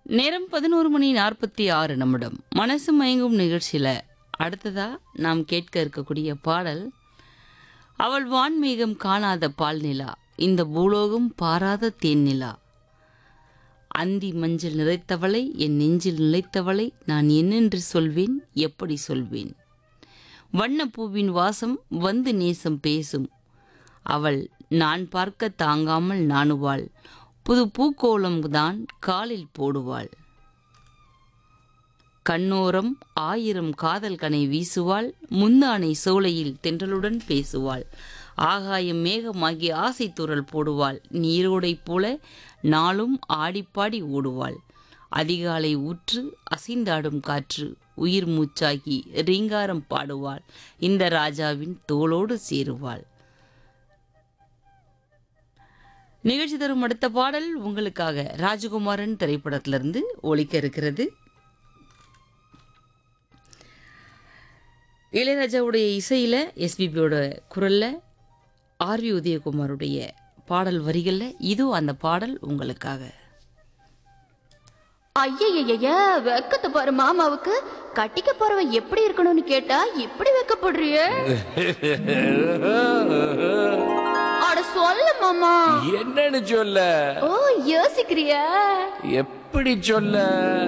நேரம் பதினோரு மணி நாற்பத்தி ஆறு நிமிடம் மனசு மயங்கும் நிகழ்ச்சியில அடுத்ததா நாம் கேட்க இருக்கக்கூடிய பாடல் அவள் வான்மேகம் காணாத பால் நிலா இந்த பூலோகம் பாராத தேன் நிலா அந்தி மஞ்சள் நிறைத்தவளை என் நெஞ்சில் நிலைத்தவளை நான் என்னென்று சொல்வேன் எப்படி சொல்வேன் வண்ணப்பூவின் வாசம் வந்து நேசம் பேசும் அவள் நான் பார்க்க தாங்காமல் நாணுவாள் புது பூக்கோளம் தான் காலில் போடுவாள் கண்ணோரம் ஆயிரம் காதல் கனை வீசுவாள் முந்தானை சோலையில் தென்றலுடன் பேசுவாள் ஆகாயம் மேகமாகி ஆசை துரல் போடுவாள் நீரோடைப் போல நாளும் ஆடிப்பாடி ஓடுவாள் அதிகாலை ஊற்று அசைந்தாடும் காற்று உயிர் மூச்சாகி ரீங்காரம் பாடுவாள் இந்த ராஜாவின் தோளோடு சேருவாள் நிகழ்ச்சி தரும் அடுத்த பாடல் உங்களுக்காக ராஜகுமாரன் திரைப்படத்திலிருந்து ஒலிக்க இருக்கிறது இளையராஜாவுடைய இசையில எஸ்பிபியோட குரல்ல ஆர்வி உதயகுமாருடைய பாடல் வரிகள்ல இதோ அந்த பாடல் உங்களுக்காக ஐயய்யய்ய வெக்கத்தை பாரு மாமாவுக்கு கட்டிக்க போறவன் எப்படி இருக்கணும்னு கேட்டா இப்படி வெக்கப்படுறியே அட சொல்லு மாமா என்னன்னு சொல்ல ஓ யோசிக்கிறியா எப்படி சொல்ல